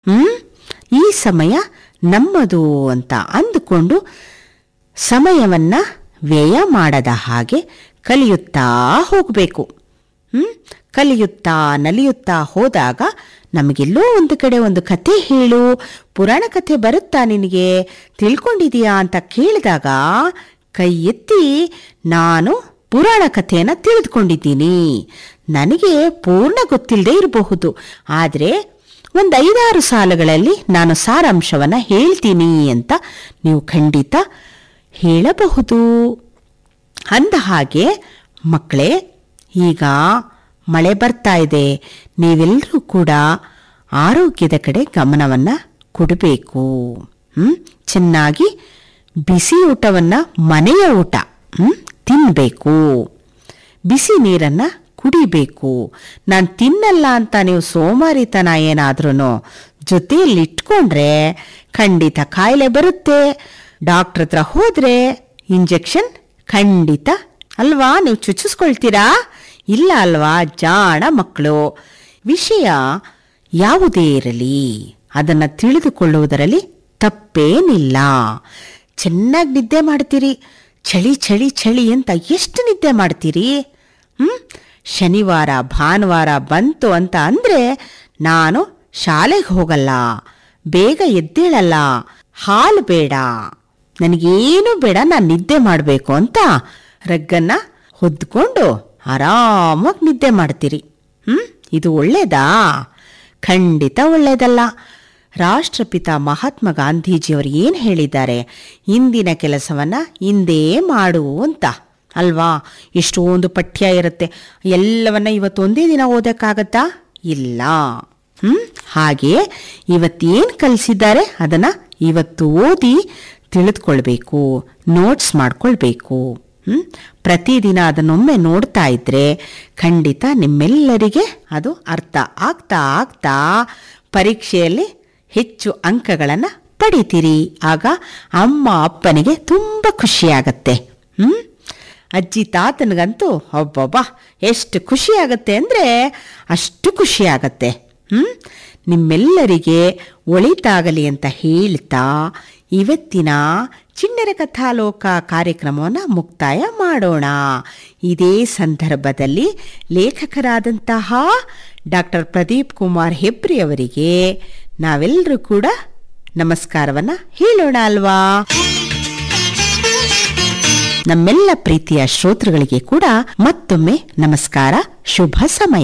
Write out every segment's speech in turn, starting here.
ಹ್ಮ್ ಈ ಸಮಯ ನಮ್ಮದು ಅಂತ ಅಂದುಕೊಂಡು ಸಮಯವನ್ನ ವ್ಯಯ ಮಾಡದ ಹಾಗೆ ಕಲಿಯುತ್ತಾ ಹೋಗಬೇಕು ಹ್ಮ್ ಕಲಿಯುತ್ತಾ ನಲಿಯುತ್ತಾ ಹೋದಾಗ ನಮಗೆಲ್ಲೋ ಒಂದು ಕಡೆ ಒಂದು ಕತೆ ಹೇಳು ಪುರಾಣ ಕಥೆ ಬರುತ್ತಾ ನಿನಗೆ ತಿಳ್ಕೊಂಡಿದೀಯಾ ಅಂತ ಕೇಳಿದಾಗ ಕೈ ಎತ್ತಿ ನಾನು ಪುರಾಣ ಕಥೆಯನ್ನು ತಿಳಿದುಕೊಂಡಿದ್ದೀನಿ ನನಗೆ ಪೂರ್ಣ ಗೊತ್ತಿಲ್ಲದೆ ಇರಬಹುದು ಆದರೆ ಒಂದು ಐದಾರು ಸಾಲುಗಳಲ್ಲಿ ನಾನು ಸಾರಾಂಶವನ್ನು ಹೇಳ್ತೀನಿ ಅಂತ ನೀವು ಖಂಡಿತ ಹೇಳಬಹುದು ಅಂದ ಹಾಗೆ ಮಕ್ಕಳೇ ಈಗ ಮಳೆ ಬರ್ತಾ ಇದೆ ನೀವೆಲ್ಲರೂ ಕೂಡ ಆರೋಗ್ಯದ ಕಡೆ ಗಮನವನ್ನು ಕೊಡಬೇಕು ಹ್ಮ್? ಚೆನ್ನಾಗಿ ಬಿಸಿ ಊಟವನ್ನು ಮನೆಯ ಊಟ ಹ್ಮ್? ತಿನ್ನಬೇಕು ಬಿಸಿ ನೀರನ್ನು ಕುಡಿಬೇಕು ನಾನು ತಿನ್ನಲ್ಲ ಅಂತ ನೀವು ಸೋಮಾರಿತನ ಏನಾದ್ರೂ ಜೊತೆಯಲ್ಲಿ ಇಟ್ಕೊಂಡ್ರೆ ಖಂಡಿತ ಕಾಯಿಲೆ ಬರುತ್ತೆ ಡಾಕ್ಟ್ರ್ ಹತ್ರ ಹೋದ್ರೆ ಇಂಜೆಕ್ಷನ್ ಖಂಡಿತ ಅಲ್ವಾ ನೀವು ಚುಚ್ಚಿಸ್ಕೊಳ್ತೀರಾ ಇಲ್ಲ ಅಲ್ವಾ ಜಾಣ ಮಕ್ಕಳು ವಿಷಯ ಯಾವುದೇ ಇರಲಿ ಅದನ್ನು ತಿಳಿದುಕೊಳ್ಳುವುದರಲ್ಲಿ ತಪ್ಪೇನಿಲ್ಲ ಚೆನ್ನಾಗಿ ನಿದ್ದೆ ಮಾಡ್ತೀರಿ ಚಳಿ ಚಳಿ ಚಳಿ ಅಂತ ಎಷ್ಟು ನಿದ್ದೆ ಮಾಡ್ತೀರಿ ಹ್ಮ್ ಶನಿವಾರ ಭಾನುವಾರ ಬಂತು ಅಂತ ಅಂದರೆ ನಾನು ಶಾಲೆಗೆ ಹೋಗಲ್ಲ ಬೇಗ ಎದ್ದೇಳಲ್ಲ ಹಾಲು ಬೇಡ ನನಗೇನು ಬೇಡ ನಾನು ನಿದ್ದೆ ಮಾಡಬೇಕು ಅಂತ ರಗ್ಗನ್ನ ಹೊದ್ಕೊಂಡು ಆರಾಮಾಗಿ ನಿದ್ದೆ ಮಾಡ್ತೀರಿ ಹ್ಮ್ ಇದು ಒಳ್ಳೇದಾ ಖಂಡಿತ ಒಳ್ಳೇದಲ್ಲ ರಾಷ್ಟ್ರಪಿತ ಮಹಾತ್ಮ ಗಾಂಧೀಜಿಯವರು ಏನು ಹೇಳಿದ್ದಾರೆ ಇಂದಿನ ಕೆಲಸವನ್ನ ಇಂದೇ ಮಾಡು ಅಂತ ಅಲ್ವಾ ಎಷ್ಟೊಂದು ಪಠ್ಯ ಇರುತ್ತೆ ಎಲ್ಲವನ್ನ ಇವತ್ತು ಒಂದೇ ದಿನ ಓದಕ್ಕಾಗತ್ತಾ ಇಲ್ಲ ಹ್ಮ್ ಹಾಗೆ ಇವತ್ತೇನು ಕಲಿಸಿದ್ದಾರೆ ಅದನ್ನ ಇವತ್ತು ಓದಿ ತಿಳಿದುಕೊಳ್ಬೇಕು ನೋಟ್ಸ್ ಮಾಡ್ಕೊಳ್ಬೇಕು ಹ್ಮ್ ಪ್ರತಿದಿನ ಅದನ್ನೊಮ್ಮೆ ನೋಡ್ತಾ ಇದ್ರೆ ಖಂಡಿತ ನಿಮ್ಮೆಲ್ಲರಿಗೆ ಅದು ಅರ್ಥ ಆಗ್ತಾ ಆಗ್ತಾ ಪರೀಕ್ಷೆಯಲ್ಲಿ ಹೆಚ್ಚು ಅಂಕಗಳನ್ನು ಪಡಿತೀರಿ ಆಗ ಅಮ್ಮ ಅಪ್ಪನಿಗೆ ತುಂಬ ಖುಷಿಯಾಗತ್ತೆ ಹ್ಮ್ ಅಜ್ಜಿ ತಾತನಿಗಂತೂ ಒಬ್ಬೊಬ್ಬ ಎಷ್ಟು ಖುಷಿ ಆಗತ್ತೆ ಅಂದರೆ ಅಷ್ಟು ಖುಷಿ ಆಗತ್ತೆ ಹ್ಮ್ ನಿಮ್ಮೆಲ್ಲರಿಗೆ ಒಳಿತಾಗಲಿ ಅಂತ ಹೇಳ್ತಾ ಇವತ್ತಿನ ಚಿಣ್ಣರ ಕಥಾಲೋಕ ಕಾರ್ಯಕ್ರಮವನ್ನು ಮುಕ್ತಾಯ ಮಾಡೋಣ ಇದೇ ಸಂದರ್ಭದಲ್ಲಿ ಲೇಖಕರಾದಂತಹ ಡಾಕ್ಟರ್ ಪ್ರದೀಪ್ ಕುಮಾರ್ ಹೆಬ್ರಿ ಅವರಿಗೆ ನಾವೆಲ್ಲರೂ ಕೂಡ ನಮಸ್ಕಾರವನ್ನ ಹೇಳೋಣ ಅಲ್ವಾ ನಮ್ಮೆಲ್ಲ ಪ್ರೀತಿಯ ಶ್ರೋತೃಗಳಿಗೆ ಕೂಡ ಮತ್ತೊಮ್ಮೆ ನಮಸ್ಕಾರ ಶುಭ ಸಮಯ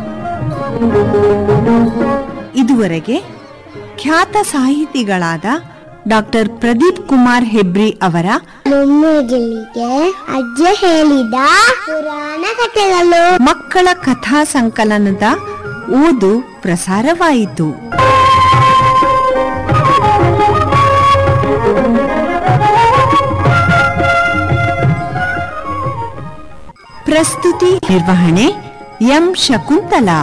ಇದುವರೆಗೆ ಖ್ಯಾತ ಸಾಹಿತಿಗಳಾದ ಡಾಕ್ಟರ್ ಪ್ರದೀಪ್ ಕುಮಾರ್ ಹೆಬ್ರಿ ಅವರ ಮೊಮ್ಮಗಳಿಗೆ ಅಜ್ಜ ಹೇಳಿದ ಪುರಾಣ ಕಥೆಗಳು ಮಕ್ಕಳ ಕಥಾ ಸಂಕಲನದ ಓದು ಪ್ರಸಾರವಾಯಿತು ಪ್ರಸ್ತುತಿ ನಿರ್ವಹಣೆ ಎಂ ಶಕುಂತಲಾ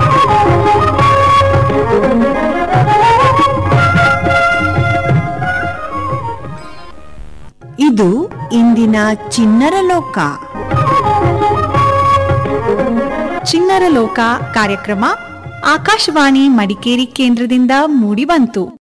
ಇದು ಇಂದಿನ ಚಿಣ್ಣರ ಲೋಕ ಚಿಣ್ಣರ ಲೋಕ ಕಾರ್ಯಕ್ರಮ ಆಕಾಶವಾಣಿ ಮಡಿಕೇರಿ ಕೇಂದ್ರದಿಂದ ಮೂಡಿಬಂತು